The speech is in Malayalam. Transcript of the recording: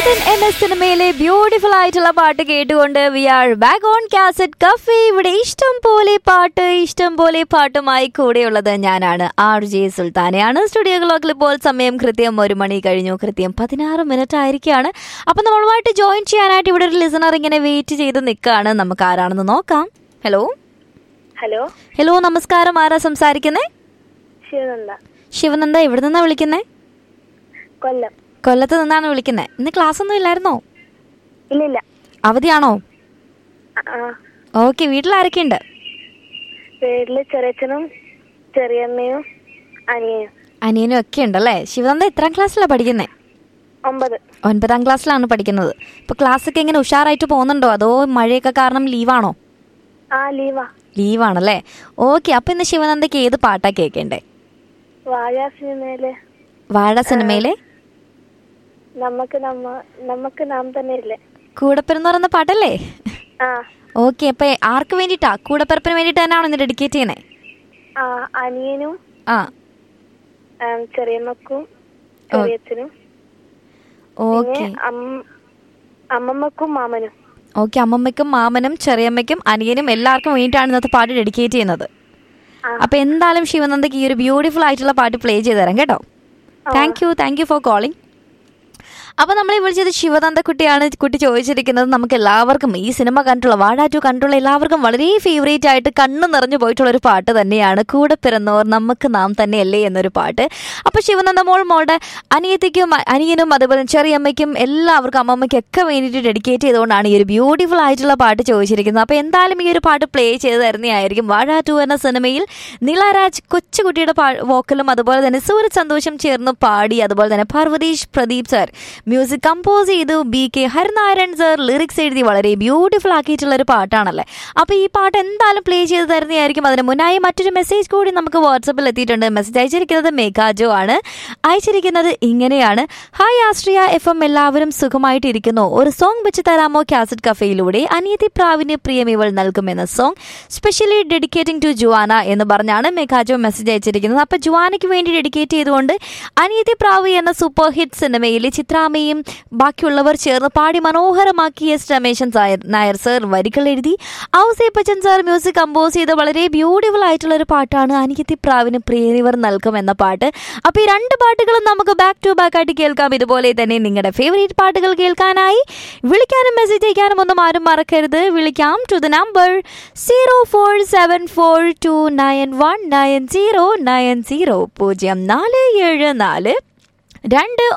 അനിയതൻ എന്ന സിനിമയിലെ ബ്യൂട്ടിഫുൾ ആയിട്ടുള്ള പാട്ട് കേട്ടുകൊണ്ട് we are back on cassette cafe ഇവിടെ ഇഷ്ടം പോലെ പാട്ട് ഇഷ്ടം പോലെ പാട്ടുമായി കൂടെയുള്ളത് ഞാനാണ് ആർ ജെ സുൽത്താനയാണ് സ്റ്റുഡിയോ ക്ലോക്കിൽ ഇപ്പോൾ സമയം കൃത്യം ഒരു മണി കഴിഞ്ഞു കൃത്യം പതിനാറ് മിനിറ്റ് ആയിരിക്കുകയാണ് അപ്പൊ നമ്മളുമായിട്ട് ജോയിൻ ചെയ്യാനായിട്ട് ഇവിടെ ഒരു ലിസണർ ഇങ്ങനെ വെയിറ്റ് ചെയ്ത് നിൽക്കുകയാണ് നമുക്ക് ആരാണെന്ന് നോക്കാം ഹലോ ഹലോ ഹലോ നമസ്കാരം ആരാ സംസാരിക്കുന്നേ ശിവനന്ദ ശിവനന്ദ എവിടെ നിന്നാ വിളിക്കുന്നേ കൊല്ലം കൊല്ലത്ത് നിന്നാണ് വിളിക്കുന്നത് ഇന്ന് ക്ലാസ് ഒന്നും ഇല്ലായിരുന്നോ ഇല്ലില്ല അവധിയാണോ ആ, ആ ഓക്കെ വീട്ടിൽ ആരൊക്കെയുണ്ട് വീട്ടില് ചെറിയച്ഛനും ചെറിയമ്മയും അനിയനും അനിയനും ഒക്കെ ഉണ്ടല്ലേ ശിവനന്ദ എത്രാം ക്ലാസ്സിലാണ് പഠിക്കുന്നത് ഒമ്പത് ഒൻപതാം ക്ലാസ്സിലാണ് പഠിക്കുന്നത് ഇപ്പൊ ക്ലാസ് ഒക്കെ എങ്ങനെ ഉഷാറായിട്ട് പോകുന്നുണ്ടോ അതോ മഴയൊക്കെ കാരണം ലീവാണോ ആ ലീവാ ലീവാണല്ലേ ഓക്കെ അപ്പൊ ഇന്ന് ശിവനന്ദക്ക് ഏത് പാട്ടാ കേൾക്കണ്ടേ വാഴ സിനിമയില് വാഴ സിനിമയിലെ നമുക്ക് നമ്മ നമുക്ക് നാം തന്നെ ഇല്ലേ കൂടപ്പിറന്ന് പറയുന്ന പാട്ടല്ലേ ആ ഓക്കെ അപ്പൊ ആർക്ക് വേണ്ടിയിട്ടാ കൂടപ്പിറപ്പിന് വേണ്ടിയിട്ട് തന്നെയാണോ ഇന്ന് ഡെഡിക്കേറ്റ് ചെയ്യണേ ആ അനിയനും ആ ആം, ചെറിയമ്മക്കും ചെറിയച്ഛനും ഓക്കെ പിന്നെ അമ്മ- അമ്മമ്മക്കും മാമനും ഓക്കെ അമ്മമ്മയ്ക്കും മാമനും ചെറിയമ്മയ്ക്കും അനിയനും എല്ലാവർക്കും വേണ്ടിയിട്ടാണ് ഇന്നത്തെ പാട്ട് ഡെഡിക്കേറ്റ് ചെയ്യുന്നത് ആ. അപ്പൊ എന്തായാലും ശിവനന്ദക്ക് ഈ ഒരു ബ്യൂട്ടിഫുൾ ആയിട്ടുള്ള പാട്ട് പ്ലേ ചെയ്ത് തരാം കേട്ടോ thank you thank you for calling അപ്പൊ നമ്മളെ വിളിച്ചത് ശിവനന്ദ കുട്ടിയാണ് കുട്ടി ചോദിച്ചിരിക്കുന്നത് നമുക്ക് എല്ലാവർക്കും ഈ സിനിമ കണ്ടുള്ള വാഴ ടു കണ്ടുള്ള എല്ലാവർക്കും വളരെ ഫേവറേറ്റ് ആയിട്ട് കണ്ണു നിറഞ്ഞു പോയിട്ടുള്ള ഒരു പാട്ട് തന്നെയാണ് കൂടെ പിറന്നോർ നമുക്ക് നാം തന്നെയല്ലേ എന്നൊരു പാട്ട് അപ്പൊ ശിവനന്ദ മോൾ മോളുടെ അനിയത്തിക്കും അ- അനിയനും അതുപോലെ ചെറിയമ്മയ്ക്കും എല്ലാവർക്കും അമ്മമ്മയ്ക്കും ഒക്കെ വേണ്ടിയിട്ട് ഡെഡിക്കേറ്റ് ചെയ്തുകൊണ്ടാണ് ഈ ഒരു ബ്യൂട്ടിഫുൾ ആയിട്ടുള്ള പാട്ട് ചോദിച്ചിരിക്കുന്നത് അപ്പൊ എന്തായാലും ഈ ഒരു പാട്ട് പ്ലേ ചെയ്ത് തരുന്നതായിരിക്കും വാഴ ടു എന്ന സിനിമയിൽ നിളരാജ് കൊച്ചുകുട്ടിയുടെ വോക്കലും അതുപോലെ തന്നെ സൂരജ് സന്തോഷം ചേർന്ന് പാടി അതുപോലെ തന്നെ Parvathish Pradeep sir music compose ചെയ്തു B K Harinarayanan sir lyrics എഴുതി വളരെ ബ്യൂട്ടിഫുൾ ആക്കിയിട്ടുള്ള ഒരു പാട്ടാണല്ലേ അപ്പോൾ ഈ പാട്ട് എന്തായാലും പ്ലേ ചെയ്ത് തരുന്നതായിരിക്കും അതിന് മുന്നായി മറ്റൊരു മെസ്സേജ് കൂടി നമുക്ക് വാട്സപ്പിൽ എത്തിയിട്ടുണ്ട് മെസ്സേജ് അയച്ചിരിക്കുന്നത് മേഘാജോ ആണ് അയച്ചിരിക്കുന്നത് ഇങ്ങനെയാണ് ഹായ് ആശ്രിയ എഫ് എം എല്ലാവരും സുഖമായിട്ടിരിക്കുന്നു ഒരു സോങ് വെച്ച് തരാമോ കാസറ്റ് കഫയിലൂടെ അനിയതി പ്രാവിന് പ്രിയമിവൾ നൽകുമെന്ന song specially dedicating to Juana എന്ന് പറഞ്ഞാണ് മെഘാജോ മെസ്സേജ് അയച്ചിരിക്കുന്നത് അപ്പോൾ ജുവാനയ്ക്ക് വേണ്ടി ഡെഡിക്കേറ്റ് ചെയ്തുകൊണ്ട് അനിയതി പ്രാവ് എന്ന സൂപ്പർ ഹിറ്റ് സിനിമയിലെ ചിത്രാമയും ബാക്കിയുള്ളവർ ചേർന്ന് പാടി മനോഹരമാക്കി എസ് രമേശൻ സായർ- നായർ സർ വരികൾ എഴുതി Ouseppachan sir music compose ചെയ്ത വളരെ ബ്യൂട്ടിഫുൾ ആയിട്ടുള്ള ഒരു പാട്ടാണ് അനിയത്തി പ്രാവിന് പ്രിയരിവർ നൽകും എന്ന പാട്ട് അപ്പോൾ ഈ രണ്ട് പാട്ടുകളും നമുക്ക് ബാക്ക് ടു ബാക്ക് ആയിട്ട് കേൾക്കാം ഇതുപോലെ തന്നെ നിങ്ങളുടെ ഫേവറേറ്റ് പാട്ടുകൾ കേൾക്കാനായി വിളിക്കാനും മെസ്സേജ് അയക്കാനും ഒന്നും ആരും മറക്കരുത് വിളിക്കാം to the number zero four seven four two nine one nine zero nine zero പൂജ്യം നാല് ഏഴ് നാല് രണ്ട്